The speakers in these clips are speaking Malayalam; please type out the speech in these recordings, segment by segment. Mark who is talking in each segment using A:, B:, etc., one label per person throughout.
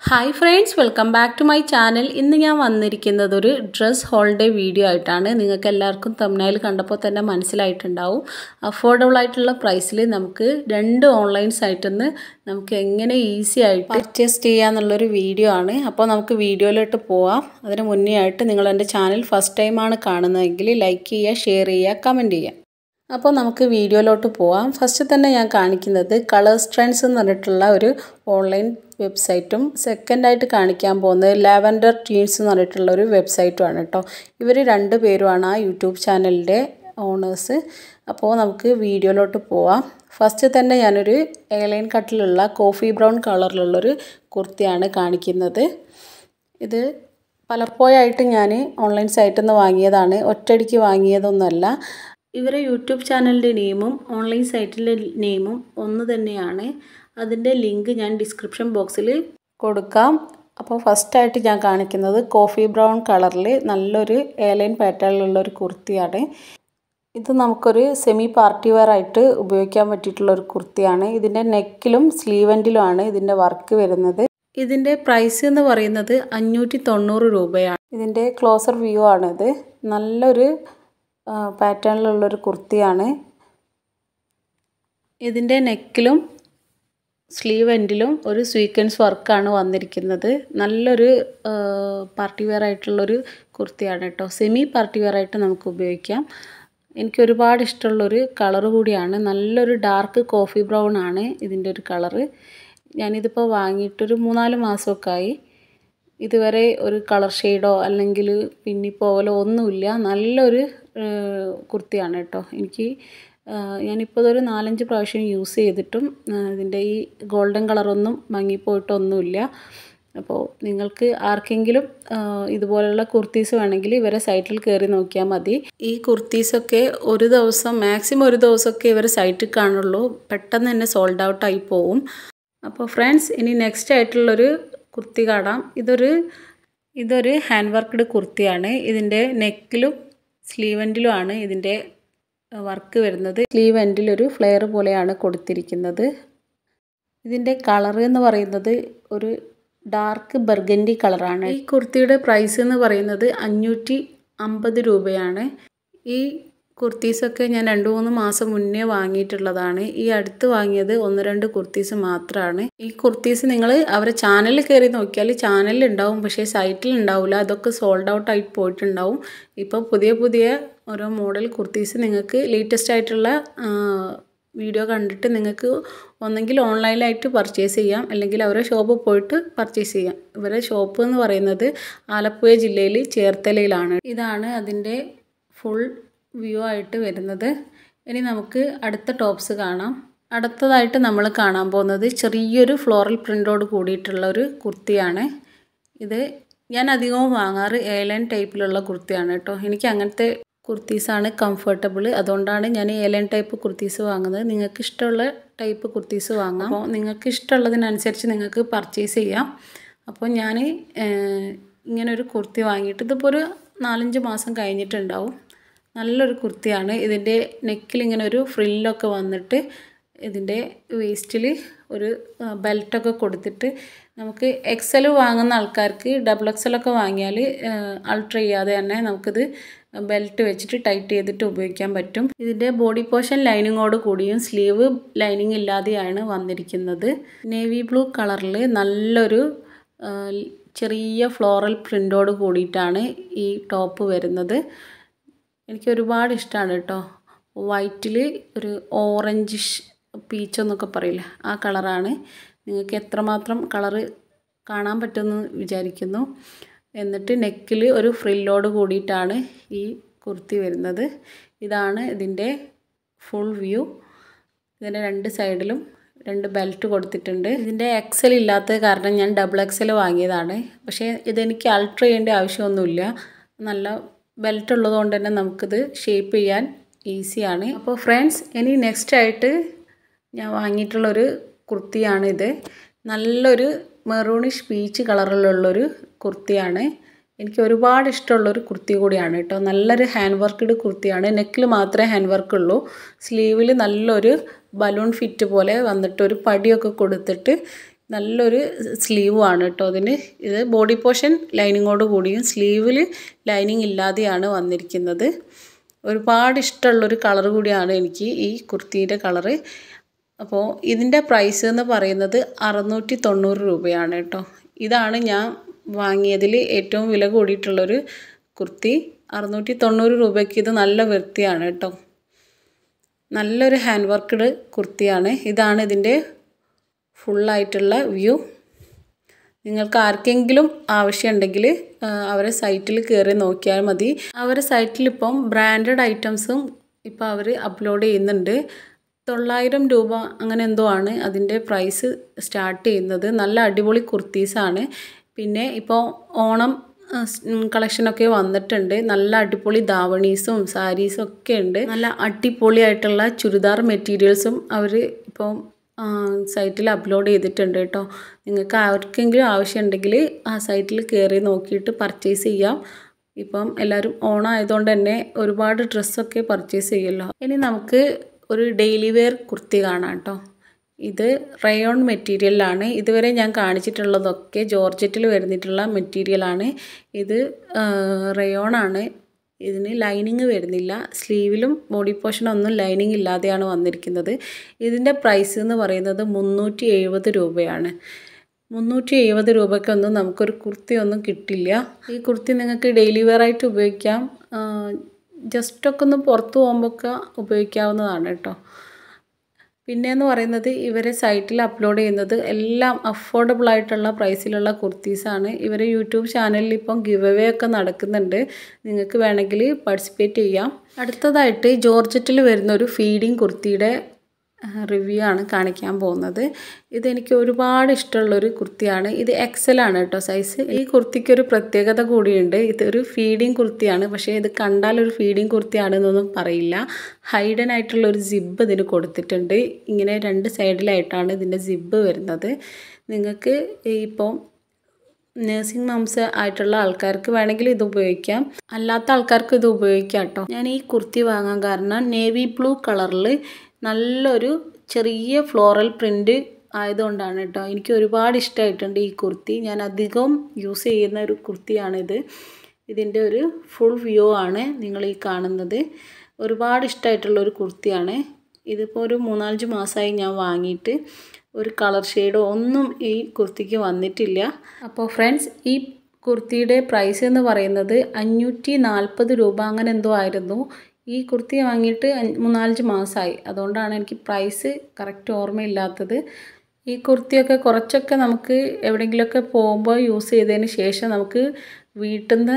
A: hi friends welcome back to my channel ഇന്ന് ഞാൻ വന്നിരിക്കുന്നത് ഒരു ഡ്രസ് ഹോളിഡേ വീഡിയോ ആയിട്ടാണ് നിങ്ങൾക്ക് എല്ലാവർക്കും തമ്മിൽ കണ്ടപ്പോൾ തന്നെ മനസ്സിലായിട്ടുണ്ടാവും അഫോർഡബിൾ ആയിട്ടുള്ള പ്രൈസിൽ നമുക്ക് രണ്ട് ഓൺലൈൻ സൈറ്റിൽ നിന്ന് നമുക്ക് എങ്ങനെ ഈസി ആയിട്ട് പർച്ചേസ് ചെയ്യാന്നുള്ളൊരു വീഡിയോ ആണ് അപ്പോൾ നമുക്ക് വീഡിയോയിലോട്ട് പോവാം അതിന് മുന്നേ ആയിട്ട് നിങ്ങൾ എൻ്റെ ചാനൽ ഫസ്റ്റ് ടൈമാണ് കാണുന്നതെങ്കിൽ ലൈക്ക് ചെയ്യുക ഷെയർ ചെയ്യുക കമൻറ്റ് ചെയ്യുക അപ്പോൾ നമുക്ക് വീഡിയോയിലോട്ട് പോവാം ഫസ്റ്റ് തന്നെ ഞാൻ കാണിക്കുന്നത് കളേഴ്സ് ട്രെൻഡ്സ് എന്ന് പറഞ്ഞിട്ടുള്ള ഒരു ഓൺലൈൻ വെബ്സൈറ്റും സെക്കൻഡായിട്ട് കാണിക്കാൻ പോകുന്നത് ലാവൻഡർ ടീൻസ് എന്ന് പറഞ്ഞിട്ടുള്ള ഒരു വെബ്സൈറ്റുമാണ് കേട്ടോ ഇവർ രണ്ട് പേരുമാണ് ആ യൂട്യൂബ് ചാനലിൻ്റെ ഓണേഴ്സ് അപ്പോൾ നമുക്ക് വീഡിയോയിലോട്ട് പോവാം ഫസ്റ്റ് തന്നെ ഞാനൊരു എയർലൈൻ കട്ടിലുള്ള കോഫി ബ്രൗൺ കളറിലുള്ളൊരു കുർത്തിയാണ് കാണിക്കുന്നത് ഇത് പലപ്പോഴായിട്ട് ഞാൻ ഓൺലൈൻ സൈറ്റിൽ നിന്ന് വാങ്ങിയതാണ് ഒറ്റയടിക്ക് വാങ്ങിയതൊന്നുമല്ല ഇവരെ യൂട്യൂബ് ചാനലിൻ്റെ നെയിമും ഓൺലൈൻ സൈറ്റിലെ നെയിമും ഒന്ന് തന്നെയാണ് അതിൻ്റെ ലിങ്ക് ഞാൻ ഡിസ്ക്രിപ്ഷൻ ബോക്സിൽ കൊടുക്കാം അപ്പോൾ ഫസ്റ്റായിട്ട് ഞാൻ കാണിക്കുന്നത് കോഫി ബ്രൗൺ കളറിൽ നല്ലൊരു എയർലൈൻ പാറ്റേണിലുള്ള ഒരു കുർത്തിയാണ് ഇത് നമുക്കൊരു സെമി പാർട്ടി വെയർ ആയിട്ട് ഉപയോഗിക്കാൻ പറ്റിയിട്ടുള്ള ഒരു കുർത്തിയാണ് ഇതിൻ്റെ നെക്കിലും സ്ലീവൻറ്റിലുമാണ് ഇതിൻ്റെ വർക്ക് വരുന്നത് ഇതിൻ്റെ പ്രൈസ് എന്ന് പറയുന്നത് അഞ്ഞൂറ്റി തൊണ്ണൂറ് രൂപയാണ് ഇതിൻ്റെ ക്ലോസർ വ്യൂ ആണിത് നല്ലൊരു പാറ്റേണിലുള്ളൊരു കുർത്തിയാണ് ഇതിൻ്റെ നെക്കിലും സ്ലീവ് എൻഡിലും ഒരു സ്വീക്വൻസ് വർക്കാണ് വന്നിരിക്കുന്നത് നല്ലൊരു പാർട്ടി വെയർ ആയിട്ടുള്ളൊരു കുർത്തിയാണ് കേട്ടോ സെമി പാർട്ടി വെയർ ആയിട്ട് നമുക്ക് ഉപയോഗിക്കാം എനിക്ക് ഒരുപാട് ഇഷ്ടമുള്ളൊരു കളറ് കൂടിയാണ് നല്ലൊരു ഡാർക്ക് കോഫി ബ്രൗൺ ആണ് ഇതിൻ്റെ ഒരു കളറ് ഞാനിതിപ്പോൾ വാങ്ങിയിട്ടൊരു മൂന്നാല് മാസമൊക്കെ ആയി ഇതുവരെ ഒരു കളർ ഷെയ്ഡോ അല്ലെങ്കിൽ പിന്നിപ്പോവലോ ഒന്നുമില്ല നല്ലൊരു കുർത്തിയാണ് കേട്ടോ എനിക്ക് ഞാനിപ്പോൾ ഇതൊരു നാലഞ്ച് പ്രാവശ്യം യൂസ് ചെയ്തിട്ടും ഇതിൻ്റെ ഈ ഗോൾഡൻ കളറൊന്നും മങ്ങിപ്പോയിട്ടൊന്നുമില്ല അപ്പോൾ നിങ്ങൾക്ക് ആർക്കെങ്കിലും ഇതുപോലുള്ള കുർത്തീസ് വേണമെങ്കിൽ ഇവരെ സൈറ്റിൽ കയറി നോക്കിയാൽ മതി ഈ കുർത്തീസൊക്കെ ഒരു ദിവസം മാക്സിമം ഒരു ദിവസമൊക്കെ ഇവരെ സൈറ്റിൽ കാണുള്ളൂ പെട്ടെന്ന് തന്നെ സോൾഡ് ഔട്ട് ആയി പോവും അപ്പോൾ ഫ്രണ്ട്സ് ഇനി നെക്സ്റ്റ് ആയിട്ടുള്ളൊരു കുർത്തി കാണാം ഇതൊരു ഇതൊരു ഹാൻഡ് വർക്ക്ഡ് കുർത്തിയാണ് ഇതിൻ്റെ നെക്കിലും സ്ലീവ് എൻഡിലുമാണ് ഇതിൻ്റെ വർക്ക് വരുന്നത് സ്ലീവ് എൻഡിലൊരു ഫ്ലെയർ പോലെയാണ് കൊടുത്തിരിക്കുന്നത് ഇതിൻ്റെ കളർ എന്ന് പറയുന്നത് ഒരു ഡാർക്ക് ബർഗൻഡി കളറാണ് ഈ കുർത്തിയുടെ പ്രൈസ് എന്ന് പറയുന്നത് അഞ്ഞൂറ്റി അമ്പത് രൂപയാണ് ഈ കുർത്തീസൊക്കെ ഞാൻ രണ്ട് മൂന്ന് മാസം മുന്നേ വാങ്ങിയിട്ടുള്ളതാണ് ഈ അടുത്ത് വാങ്ങിയത് ഒന്ന് രണ്ട് കുർത്തീസ് മാത്രമാണ് ഈ കുർത്തീസ് നിങ്ങൾ അവരെ ചാനലിൽ കയറി നോക്കിയാൽ ചാനലിൽ ഉണ്ടാവും പക്ഷേ സൈറ്റിൽ ഉണ്ടാവില്ല അതൊക്കെ സോൾഡ് ഔട്ട് ആയിട്ട് പോയിട്ടുണ്ടാവും ഇപ്പോൾ പുതിയ പുതിയ ഓരോ മോഡൽ കുർത്തീസ് നിങ്ങൾക്ക് ലേറ്റസ്റ്റ് ആയിട്ടുള്ള വീഡിയോ കണ്ടിട്ട് നിങ്ങൾക്ക് ഒന്നെങ്കിൽ ഓൺലൈനായിട്ട് പർച്ചേസ് ചെയ്യാം അല്ലെങ്കിൽ അവരെ ഷോപ്പിൽ പോയിട്ട് പർച്ചേസ് ചെയ്യാം ഇവരെ ഷോപ്പ് എന്ന് പറയുന്നത് ആലപ്പുഴ ജില്ലയിൽ ചേർത്തലയിലാണ് ഇതാണ് അതിൻ്റെ ഫുൾ വ്യൂ ആയിട്ട് വരുന്നത് ഇനി നമുക്ക് അടുത്ത ടോപ്സ് കാണാം അടുത്തതായിട്ട് നമ്മൾ കാണാൻ പോകുന്നത് ചെറിയൊരു ഫ്ലോറൽ പ്രിൻ്റോട് കൂടിയിട്ടുള്ള ഒരു കുർത്തിയാണ് ഇത് ഞാൻ അധികവും വാങ്ങാറ് ഏലൻ ടൈപ്പിലുള്ള കുർത്തിയാണ് കേട്ടോ എനിക്ക് അങ്ങനത്തെ കുർത്തീസാണ് കംഫർട്ടബിൾ അതുകൊണ്ടാണ് ഞാൻ ഏലൻ ടൈപ്പ് കുർത്തീസ് വാങ്ങുന്നത് നിങ്ങൾക്ക് ഇഷ്ടമുള്ള ടൈപ്പ് കുർത്തീസ് വാങ്ങാം അപ്പോൾ നിങ്ങൾക്ക് ഇഷ്ടമുള്ളതിനനുസരിച്ച് നിങ്ങൾക്ക് പർച്ചേസ് ചെയ്യാം അപ്പോൾ ഞാൻ ഇങ്ങനെ ഒരു കുർത്തി വാങ്ങിയിട്ട് ഇതിപ്പോൾ ഒരു നാലഞ്ച് മാസം കഴിഞ്ഞിട്ടുണ്ടാവും നല്ലൊരു കുർത്തിയാണ് ഇതിൻ്റെ നെക്കിൽ ഇങ്ങനെ ഒരു ഫ്രില്ലൊക്കെ വന്നിട്ട് ഇതിൻ്റെ വേസ്റ്റിൽ ഒരു ബെൽറ്റൊക്കെ കൊടുത്തിട്ട് നമുക്ക് എക്സൽ വാങ്ങുന്ന ആൾക്കാർക്ക് ഡബിൾ എക്സലൊക്കെ വാങ്ങിയാൽ അൾട്ര ചെയ്യാതെ തന്നെ നമുക്കിത് ബെൽറ്റ് വെച്ചിട്ട് ടൈറ്റ് ചെയ്തിട്ട് ഉപയോഗിക്കാൻ പറ്റും ഇതിൻ്റെ ബോഡി പോർഷൻ ലൈനിങ്ങോട് കൂടിയും സ്ലീവ് ലൈനിങ് ഇല്ലാതെയാണ് വന്നിരിക്കുന്നത് നേവി ബ്ലൂ കളറിൽ നല്ലൊരു ചെറിയ ഫ്ലോറൽ പ്രിൻ്റോട് കൂടിയിട്ടാണ് ഈ ടോപ്പ് വരുന്നത് എനിക്ക് ഒരുപാട് ഇഷ്ടമാണ് കേട്ടോ വൈറ്റിൽ ഒരു ഓറഞ്ചിഷ് പീച്ച് എന്നൊക്കെ പറയില്ല ആ കളറാണ് നിങ്ങൾക്ക് എത്രമാത്രം കളറ് കാണാൻ പറ്റുമെന്ന് വിചാരിക്കുന്നു എന്നിട്ട് നെക്കിൽ ഒരു ഫ്രില്ലോട് കൂടിയിട്ടാണ് ഈ കുർത്തി വരുന്നത് ഇതാണ് ഇതിൻ്റെ ഫുൾ വ്യൂ ഇതിൻ്റെ രണ്ട് സൈഡിലും രണ്ട് ബെൽറ്റ് കൊടുത്തിട്ടുണ്ട് ഇതിൻ്റെ എക്സൽ ഇല്ലാത്ത കാരണം ഞാൻ ഡബിൾ എക്സൽ വാങ്ങിയതാണ് പക്ഷേ ഇതെനിക്ക് അൾട്ര ചെയ്യേണ്ട ആവശ്യമൊന്നുമില്ല നല്ല ബെൽറ്റ് ഉള്ളതുകൊണ്ട് തന്നെ നമുക്കിത് ഷേപ്പ് ചെയ്യാൻ ഈസിയാണ് അപ്പോൾ ഫ്രണ്ട്സ് ഇനി നെക്സ്റ്റ് ആയിട്ട് ഞാൻ വാങ്ങിയിട്ടുള്ളൊരു കുർത്തിയാണിത് നല്ലൊരു മെറൂണിഷ് പീച്ച് കളറിലുള്ളൊരു കുർത്തിയാണ് എനിക്ക് ഒരുപാട് ഇഷ്ടമുള്ളൊരു കുർത്തി കൂടിയാണ് കേട്ടോ നല്ലൊരു ഹാൻഡ് വർക്ക്ഡ് കുർത്തിയാണ് നെക്കിൽ മാത്രമേ ഹാൻഡ് വർക്ക് ഉള്ളൂ സ്ലീവിൽ നല്ലൊരു ബലൂൺ ഫിറ്റ് പോലെ വന്നിട്ട് ഒരു പടിയൊക്കെ കൊടുത്തിട്ട് നല്ലൊരു സ്ലീവാണ് കേട്ടോ അതിന് ഇത് ബോഡി പോർഷൻ ലൈനിങ്ങോട് കൂടിയും സ്ലീവിൽ ലൈനിങ് ഇല്ലാതെയാണ് വന്നിരിക്കുന്നത് ഒരുപാട് ഇഷ്ടമുള്ളൊരു കളർ കൂടിയാണ് എനിക്ക് ഈ കുർത്തീൻ്റെ കളറ് അപ്പോൾ ഇതിൻ്റെ പ്രൈസ് എന്ന് പറയുന്നത് അറുന്നൂറ്റി തൊണ്ണൂറ് രൂപയാണ് കേട്ടോ ഇതാണ് ഞാൻ വാങ്ങിയതിൽ ഏറ്റവും വില കൂടിയിട്ടുള്ളൊരു കുർത്തി അറുന്നൂറ്റി തൊണ്ണൂറ് രൂപയ്ക്ക് ഇത് നല്ല വൃത്തിയാണ് കേട്ടോ നല്ലൊരു ഹാൻഡ് വർക്ക്ഡ് കുർത്തിയാണ് ഇതാണ് ഇതിൻ്റെ ഫുള്ളായിട്ടുള്ള വ്യൂ നിങ്ങൾക്ക് ആർക്കെങ്കിലും ആവശ്യമുണ്ടെങ്കിൽ അവരെ സൈറ്റിൽ കയറി നോക്കിയാൽ മതി അവരെ സൈറ്റിൽ ഇപ്പം ബ്രാൻഡഡ് ഐറ്റംസും ഇപ്പോൾ അവർ അപ്ലോഡ് ചെയ്യുന്നുണ്ട് തൊള്ളായിരം രൂപ അങ്ങനെ എന്തോ ആണ് അതിൻ്റെ പ്രൈസ് സ്റ്റാർട്ട് ചെയ്യുന്നത് നല്ല അടിപൊളി കുർത്തീസാണ് പിന്നെ ഇപ്പോൾ ഓണം കളക്ഷനൊക്കെ വന്നിട്ടുണ്ട് നല്ല അടിപൊളി ധാവണീസും സാരീസും ഒക്കെ ഉണ്ട് നല്ല അടിപൊളിയായിട്ടുള്ള ചുരിദാർ മെറ്റീരിയൽസും അവർ ഇപ്പോൾ സൈറ്റിൽ അപ്ലോഡ് ചെയ്തിട്ടുണ്ട് കേട്ടോ നിങ്ങൾക്ക് ആർക്കെങ്കിലും ആവശ്യമുണ്ടെങ്കിൽ ആ സൈറ്റിൽ കയറി നോക്കിയിട്ട് പർച്ചേസ് ചെയ്യാം ഇപ്പം എല്ലാവരും ഓണം ആയതുകൊണ്ട് തന്നെ ഒരുപാട് ഡ്രസ്സൊക്കെ പർച്ചേസ് ചെയ്യുമല്ലോ ഇനി നമുക്ക് ഒരു ഡെയിലി വെയർ കുർത്തി കാണാം കേട്ടോ ഇത് റയോൺ മെറ്റീരിയലാണ് ഇതുവരെ ഞാൻ കാണിച്ചിട്ടുള്ളതൊക്കെ ജോർജറ്റിൽ വരുന്നിട്ടുള്ള മെറ്റീരിയലാണ് ഇത് റയോൺ ആണ് ഇതിന് ലൈനിങ് വരുന്നില്ല സ്ലീവിലും ബോഡി പോർഷനൊന്നും ലൈനിങ് ഇല്ലാതെയാണ് വന്നിരിക്കുന്നത് ഇതിൻ്റെ പ്രൈസ് എന്ന് പറയുന്നത് മുന്നൂറ്റി എഴുപത് രൂപയാണ് മുന്നൂറ്റി എഴുപത് രൂപയ്ക്കൊന്നും നമുക്കൊരു കുർത്തി ഒന്നും കിട്ടില്ല ഈ കുർത്തി നിങ്ങൾക്ക് ഡെയിലി വെയർ ആയിട്ട് ഉപയോഗിക്കാം ജസ്റ്റൊക്കെ ഒന്ന് പുറത്ത് പോകുമ്പോഴൊക്കെ ഉപയോഗിക്കാവുന്നതാണ് കേട്ടോ പിന്നെയെന്ന് പറയുന്നത് ഇവരെ സൈറ്റിൽ അപ്ലോഡ് ചെയ്യുന്നത് എല്ലാം അഫോർഡബിൾ ആയിട്ടുള്ള പ്രൈസിലുള്ള കുർത്തീസാണ് ഇവരെ യൂട്യൂബ് ചാനലിൽ ഇപ്പം ഗിവ് അവേ ഒക്കെ നടക്കുന്നുണ്ട് നിങ്ങൾക്ക് വേണമെങ്കിൽ പാർട്ടിസിപ്പേറ്റ് ചെയ്യാം അടുത്തതായിട്ട് ജോർജറ്റിൽ വരുന്ന ഒരു ഫീഡിങ് കുർത്തിയുടെ റിവ്യൂ ആണ് കാണിക്കാൻ പോകുന്നത് ഇതെനിക്ക് ഒരുപാട് ഇഷ്ടമുള്ളൊരു കുർത്തിയാണ് ഇത് എക്സൽ ആണ് കേട്ടോ സൈസ് ഈ കുർത്തിക്ക് ഒരു പ്രത്യേകത കൂടിയുണ്ട് ഇതൊരു ഫീഡിങ് കുർത്തിയാണ് പക്ഷേ ഇത് കണ്ടാൽ ഒരു ഫീഡിങ് കുർത്തിയാണെന്നൊന്നും പറയില്ല ഹൈഡൻ ആയിട്ടുള്ള ഒരു സിബ് ഇതിന് കൊടുത്തിട്ടുണ്ട് ഇങ്ങനെ രണ്ട് സൈഡിലായിട്ടാണ് ഇതിൻ്റെ സിബ് വരുന്നത് നിങ്ങൾക്ക് ഇപ്പോൾ നേഴ്സിംഗ് മംസ് ആയിട്ടുള്ള ആൾക്കാർക്ക് വേണമെങ്കിൽ ഇത് ഉപയോഗിക്കാം അല്ലാത്ത ആൾക്കാർക്ക് ഇത് ഉപയോഗിക്കാം കേട്ടോ ഞാൻ ഈ കുർത്തി വാങ്ങാൻ കാരണം നേവി ബ്ലൂ കളറിൽ നല്ലൊരു ചെറിയ ഫ്ലോറൽ പ്രിൻ്റ് ആയതുകൊണ്ടാണ് കേട്ടോ എനിക്ക് ഒരുപാട് ഇഷ്ടമായിട്ടുണ്ട് ഈ കുർത്തി ഞാൻ അധികം യൂസ് ചെയ്യുന്ന ഒരു കുർത്തിയാണിത് ഇതിൻ്റെ ഒരു ഫുൾ വ്യൂ ആണ് നിങ്ങൾ ഈ കാണുന്നത് ഒരുപാട് ഇഷ്ടമായിട്ടുള്ള ഒരു കുർത്തിയാണ് ഇതിപ്പോൾ ഒരു മൂന്നാലഞ്ച് മാസമായി ഞാൻ വാങ്ങിയിട്ട് ഒരു കളർ ഷെയ്ഡോ ഒന്നും ഈ കുർത്തിക്ക് വന്നിട്ടില്ല അപ്പോൾ ഫ്രണ്ട്സ് ഈ കുർത്തിയുടെ പ്രൈസ് എന്ന് പറയുന്നത് അഞ്ഞൂറ്റി നാൽപ്പത് രൂപ അങ്ങനെ എന്തോ ആയിരുന്നു ഈ കുർത്തി വാങ്ങിയിട്ട് മൂന്നാലഞ്ച് മാസമായി അതുകൊണ്ടാണ് എനിക്ക് പ്രൈസ് കറക്റ്റ് ഓർമ്മയില്ലാത്തത് ഈ കുർത്തിയൊക്കെ കുറച്ചൊക്കെ നമുക്ക് എവിടെയെങ്കിലുമൊക്കെ പോകുമ്പോൾ യൂസ് ചെയ്തതിന് ശേഷം നമുക്ക് വീട്ടിൽ നിന്ന്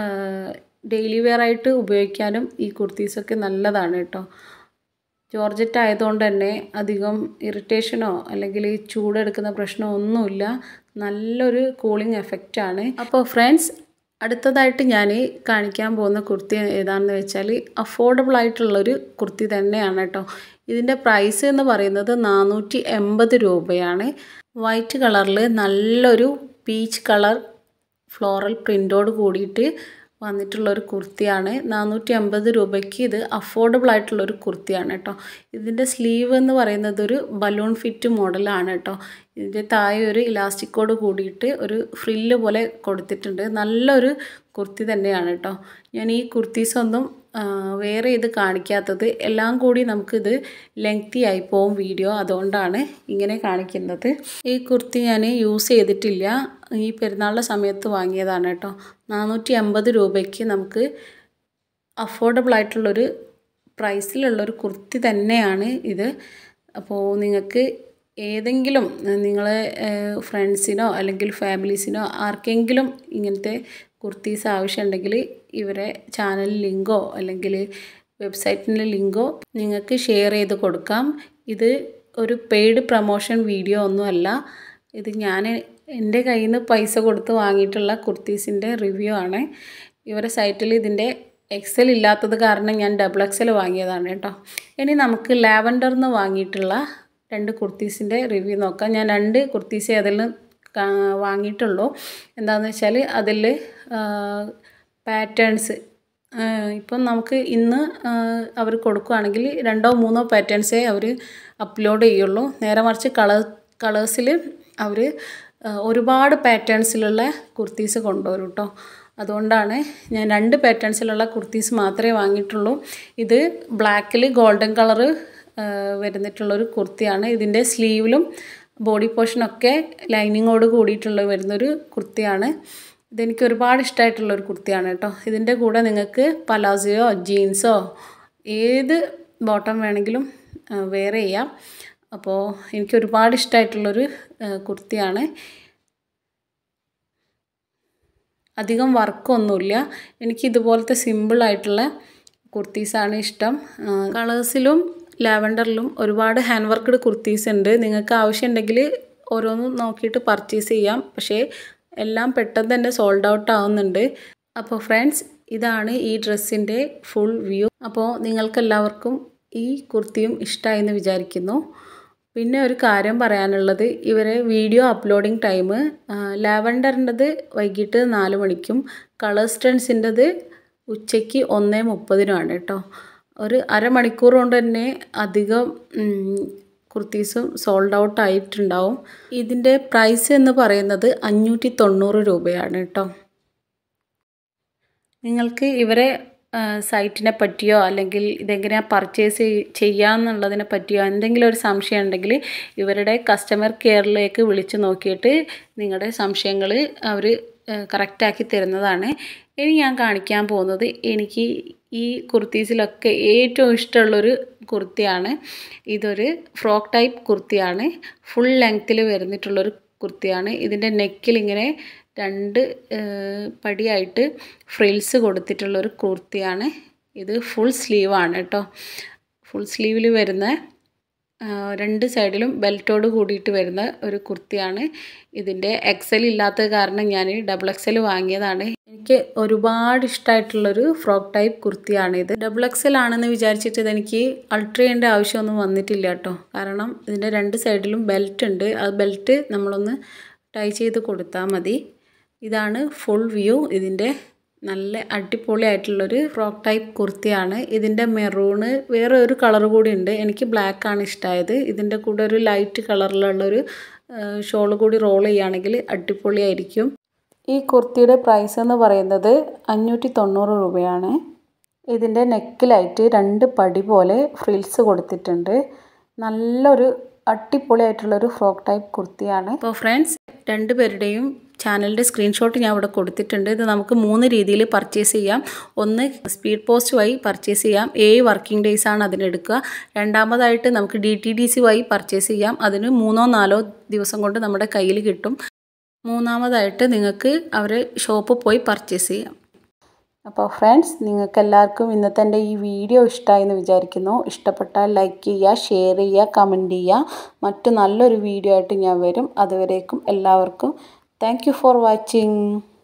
A: ഡെയിലി വെയർ ആയിട്ട് ഉപയോഗിക്കാനും ഈ കുർത്തീസൊക്കെ നല്ലതാണ് കേട്ടോ ജോർജറ്റ് ആയതുകൊണ്ട് തന്നെ അധികം ഇറിറ്റേഷനോ അല്ലെങ്കിൽ ഈ ചൂടെടുക്കുന്ന പ്രശ്നമോ ഒന്നുമില്ല നല്ലൊരു കൂളിംഗ് എഫക്റ്റാണ് അപ്പോൾ ഫ്രണ്ട്സ് അടുത്തതായിട്ട് ഞാൻ കാണിക്കാൻ പോകുന്ന കുർത്തി ഏതാണെന്ന് വെച്ചാൽ അഫോർഡബിൾ ആയിട്ടുള്ളൊരു കുർത്തി തന്നെയാണ് കേട്ടോ ഇതിൻ്റെ പ്രൈസ് എന്ന് പറയുന്നത് നാനൂറ്റി എൺപത് രൂപയാണ് വൈറ്റ് കളറിൽ നല്ലൊരു പീച്ച് കളർ ഫ്ലോറൽ പ്രിൻ്റോട് കൂടിയിട്ട് വന്നിട്ടുള്ളൊരു കുർത്തിയാണ് നാനൂറ്റി അമ്പത് രൂപയ്ക്ക് ഇത് അഫോർഡബിൾ ആയിട്ടുള്ളൊരു കുർത്തിയാണ് കേട്ടോ ഇതിൻ്റെ സ്ലീവ് എന്ന് പറയുന്നത് ഒരു ബലൂൺ ഫിറ്റ് മോഡലാണ് കേട്ടോ ഇതിൻ്റെ താഴെ ഒരു ഇലാസ്റ്റിക്കോട് കൂടിയിട്ട് ഒരു ഫ്രില്ല് പോലെ കൊടുത്തിട്ടുണ്ട് നല്ലൊരു കുർത്തി തന്നെയാണ് കേട്ടോ ഞാൻ ഈ കുർത്തീസൊന്നും വേറെ ഇത് കാണിക്കാത്തത് എല്ലാം കൂടി നമുക്കിത് ലെങ്തി ആയി പോവും വീഡിയോ അതുകൊണ്ടാണ് ഇങ്ങനെ കാണിക്കുന്നത് ഈ കുർത്തി ഞാൻ യൂസ് ചെയ്തിട്ടില്ല ഈ പെരുന്നാളിൻ്റെ സമയത്ത് വാങ്ങിയതാണ് കേട്ടോ നാനൂറ്റി അമ്പത് രൂപയ്ക്ക് നമുക്ക് അഫോർഡബിൾ ആയിട്ടുള്ളൊരു പ്രൈസിലുള്ളൊരു കുർത്തി തന്നെയാണ് ഇത് അപ്പോൾ നിങ്ങൾക്ക് ഏതെങ്കിലും നിങ്ങളെ ഫ്രണ്ട്സിനോ അല്ലെങ്കിൽ ഫാമിലീസിനോ ആർക്കെങ്കിലും ഇങ്ങനത്തെ കുർത്തീസ് ആവശ്യമുണ്ടെങ്കിൽ ഇവരെ ചാനൽ ലിങ്കോ അല്ലെങ്കിൽ വെബ്സൈറ്റിൻ്റെ ലിങ്കോ നിങ്ങൾക്ക് ഷെയർ ചെയ്ത് കൊടുക്കാം ഇത് ഒരു പെയ്ഡ് പ്രൊമോഷൻ വീഡിയോ ഒന്നുമല്ല ഇത് ഞാൻ എൻ്റെ കയ്യിൽ നിന്ന് പൈസ കൊടുത്ത് വാങ്ങിയിട്ടുള്ള കുർത്തീസിൻ്റെ റിവ്യൂ ആണ് ഇവരെ സൈറ്റിൽ ഇതിൻ്റെ എക്സൽ ഇല്ലാത്തത് കാരണം ഞാൻ ഡബിൾ എക്സൽ വാങ്ങിയതാണ് കേട്ടോ ഇനി നമുക്ക് ലാവൻഡറിന്ന് വാങ്ങിയിട്ടുള്ള രണ്ട് കുർത്തീസിൻ്റെ റിവ്യൂ നോക്കാം ഞാൻ രണ്ട് കുർത്തീസേ അതിൽ വാങ്ങിയിട്ടുള്ളൂ എന്താണെന്ന് വെച്ചാൽ അതിൽ പാറ്റേൺസ് ഇപ്പം നമുക്ക് ഇന്ന് അവർ കൊടുക്കുകയാണെങ്കിൽ രണ്ടോ മൂന്നോ പാറ്റേൺസേ അവർ അപ്ലോഡ് ചെയ്യുള്ളൂ നേരെ മറിച്ച് കളർ കളേഴ്സിൽ അവർ ഒരുപാട് പാറ്റേൺസിലുള്ള കുർത്തീസ് കൊണ്ടുവരും കേട്ടോ അതുകൊണ്ടാണ് ഞാൻ രണ്ട് പാറ്റേൺസിലുള്ള കുർത്തീസ് മാത്രമേ വാങ്ങിയിട്ടുള്ളൂ ഇത് ബ്ലാക്കിൽ ഗോൾഡൻ കളറ് വരുന്നിട്ടുള്ളൊരു കുർത്തിയാണ് ഇതിൻ്റെ സ്ലീവിലും ബോഡി പോർഷനൊക്കെ ലൈനിങ്ങോട് കൂടിയിട്ടുള്ള വരുന്നൊരു കുർത്തിയാണ് ഇതെനിക്ക് ഒരുപാട് ഇഷ്ടമായിട്ടുള്ളൊരു കുർത്തിയാണ് കേട്ടോ ഇതിൻ്റെ കൂടെ നിങ്ങൾക്ക് പലാസയോ ജീൻസോ ഏത് ബോട്ടം വേണമെങ്കിലും വെയർ ചെയ്യാം അപ്പോൾ എനിക്ക് ഒരുപാട് ഇഷ്ടമായിട്ടുള്ളൊരു കുർത്തിയാണ് അധികം വർക്കൊന്നുമില്ല എനിക്ക് ഇതുപോലത്തെ സിമ്പിളായിട്ടുള്ള കുർത്തീസാണ് ഇഷ്ടം കളേഴ്സിലും ലാവൻഡറിലും ഒരുപാട് ഹാൻഡ് വർക്ക്ഡ് കുർത്തീസ് ഉണ്ട് നിങ്ങൾക്ക് ആവശ്യമുണ്ടെങ്കിൽ ഓരോന്നും നോക്കിയിട്ട് പർച്ചേസ് ചെയ്യാം പക്ഷേ എല്ലാം പെട്ടെന്ന് തന്നെ സോൾഡ് ഔട്ട് ആവുന്നുണ്ട് അപ്പോൾ ഫ്രണ്ട്സ് ഇതാണ് ഈ ഡ്രസ്സിൻ്റെ ഫുൾ വ്യൂ അപ്പോൾ നിങ്ങൾക്കെല്ലാവർക്കും ഈ കുർത്തിയും ഇഷ്ടമായെന്ന് വിചാരിക്കുന്നു പിന്നെ ഒരു കാര്യം പറയാനുള്ളത് ഇവരെ വീഡിയോ അപ്ലോഡിങ് ടൈം ലാവൻഡറിൻ്റെത് വൈകിട്ട് നാല് മണിക്കും കളർ സ്റ്റൺസിൻ്റെത് ഉച്ചയ്ക്ക് ഒന്നേ മുപ്പതിനുമാണ് കേട്ടോ ഒരു അരമണിക്കൂർ കൊണ്ട് തന്നെ അധികം കുർത്തീസും സോൾഡ് ഔട്ട് ആയിട്ടുണ്ടാവും ഇതിൻ്റെ പ്രൈസ് എന്ന് പറയുന്നത് അഞ്ഞൂറ്റി തൊണ്ണൂറ് രൂപയാണ് കേട്ടോ നിങ്ങൾക്ക് ഇവരെ സൈറ്റിനെ പറ്റിയോ അല്ലെങ്കിൽ ഇതെങ്ങനെയാണ് പർച്ചേസ് ചെയ്യാമെന്നുള്ളതിനെ പറ്റിയോ എന്തെങ്കിലും ഒരു സംശയം ഉണ്ടെങ്കിൽ ഇവരുടെ കസ്റ്റമർ കെയറിലേക്ക് വിളിച്ച് നോക്കിയിട്ട് നിങ്ങളുടെ സംശയങ്ങൾ അവർ കറക്റ്റാക്കി തരുന്നതാണ് ഇനി ഞാൻ കാണിക്കാൻ പോകുന്നത് എനിക്ക് ഈ കുർത്തീസിലൊക്കെ ഏറ്റവും ഇഷ്ടമുള്ളൊരു കുർത്തിയാണ് ഇതൊരു ഫ്രോക്ക് ടൈപ്പ് കുർത്തിയാണ് ഫുൾ ലെങ്ത്തിൽ വരുന്നിട്ടുള്ളൊരു കുർത്തിയാണ് ഇതിൻ്റെ നെക്കിൽ ഇങ്ങനെ രണ്ട് പടിയായിട്ട് ഫ്രിൽസ് കൊടുത്തിട്ടുള്ളൊരു കുർത്തിയാണ് ഇത് ഫുൾ സ്ലീവാണ് കേട്ടോ ഫുൾ സ്ലീവിൽ വരുന്ന രണ്ട് സൈഡിലും ബെൽറ്റോട് കൂടിയിട്ട് വരുന്ന ഒരു കുർത്തിയാണ് ഇതിൻ്റെ എക്സൽ ഇല്ലാത്ത കാരണം ഞാൻ ഡബിൾ എക്സൽ വാങ്ങിയതാണ് എനിക്ക് ഒരുപാട് ഇഷ്ടമായിട്ടുള്ളൊരു ഫ്രോക്ക് ടൈപ്പ് കുർത്തിയാണ് ഇത് ഡബിൾ എക്സൽ ആണെന്ന് വിചാരിച്ചിട്ട് ഇതെനിക്ക് അൾട്ര ചെയ്യേണ്ട ആവശ്യമൊന്നും വന്നിട്ടില്ല കേട്ടോ കാരണം ഇതിൻ്റെ രണ്ട് സൈഡിലും ബെൽറ്റ് ഉണ്ട് ആ ബെൽറ്റ് നമ്മളൊന്ന് ടൈ ചെയ്ത് കൊടുത്താൽ മതി ഇതാണ് ഫുൾ വ്യൂ ഇതിൻ്റെ നല്ല അടിപൊളിയായിട്ടുള്ളൊരു ഫ്രോക്ക് ടൈപ്പ് കുർത്തിയാണ് ഇതിൻ്റെ മെറൂണ് വേറെ ഒരു കളർ കൂടി ഉണ്ട് എനിക്ക് ബ്ലാക്കാണ് ഇഷ്ടമായത് ഇതിൻ്റെ കൂടെ ഒരു ലൈറ്റ് കളറിലുള്ളൊരു ഷോൾ കൂടി റോൾ ചെയ്യുകയാണെങ്കിൽ അടിപൊളിയായിരിക്കും ഈ കുർത്തിയുടെ പ്രൈസ് എന്ന് പറയുന്നത് അഞ്ഞൂറ്റി തൊണ്ണൂറ് രൂപയാണ് ഇതിൻ്റെ നെക്കിലായിട്ട് രണ്ട് പടി പോലെ ഫ്രിൽസ് കൊടുത്തിട്ടുണ്ട് നല്ലൊരു അടിപൊളിയായിട്ടുള്ളൊരു ഫ്രോക്ക് ടൈപ്പ് കുർത്തിയാണ് അപ്പോൾ ഫ്രണ്ട്സ് രണ്ടുപേരുടെയും ചാനലിൻ്റെ സ്ക്രീൻഷോട്ട് ഞാൻ ഇവിടെ കൊടുത്തിട്ടുണ്ട് ഇത് നമുക്ക് മൂന്ന് രീതിയിൽ പർച്ചേസ് ചെയ്യാം ഒന്ന് സ്പീഡ് പോസ്റ്റ് വഴി പർച്ചേസ് ചെയ്യാം ഏഴ് വർക്കിംഗ് ഡേയ്സ് ആണ് അതിനെടുക്കുക രണ്ടാമതായിട്ട് നമുക്ക് ഡി ടി ഡി സി വഴി പർച്ചേസ് ചെയ്യാം അതിന് മൂന്നോ നാലോ ദിവസം കൊണ്ട് നമ്മുടെ കയ്യിൽ കിട്ടും മൂന്നാമതായിട്ട് നിങ്ങൾക്ക് അവർ ഷോപ്പിൽ പോയി പർച്ചേസ് ചെയ്യാം അപ്പോൾ ഫ്രണ്ട്സ് നിങ്ങൾക്ക് എല്ലാവർക്കും ഇന്നത്തെ എൻ്റെ ഈ വീഡിയോ ഇഷ്ടമായി എന്ന് വിചാരിക്കുന്നു ഇഷ്ടപ്പെട്ടാൽ ലൈക്ക് ചെയ്യുക ഷെയർ ചെയ്യുക കമൻറ്റ് ചെയ്യുക മറ്റു നല്ലൊരു വീഡിയോ ആയിട്ട് ഞാൻ വരും അതുവരേക്കും എല്ലാവർക്കും താങ്ക് ഫോർ വാച്ചിങ്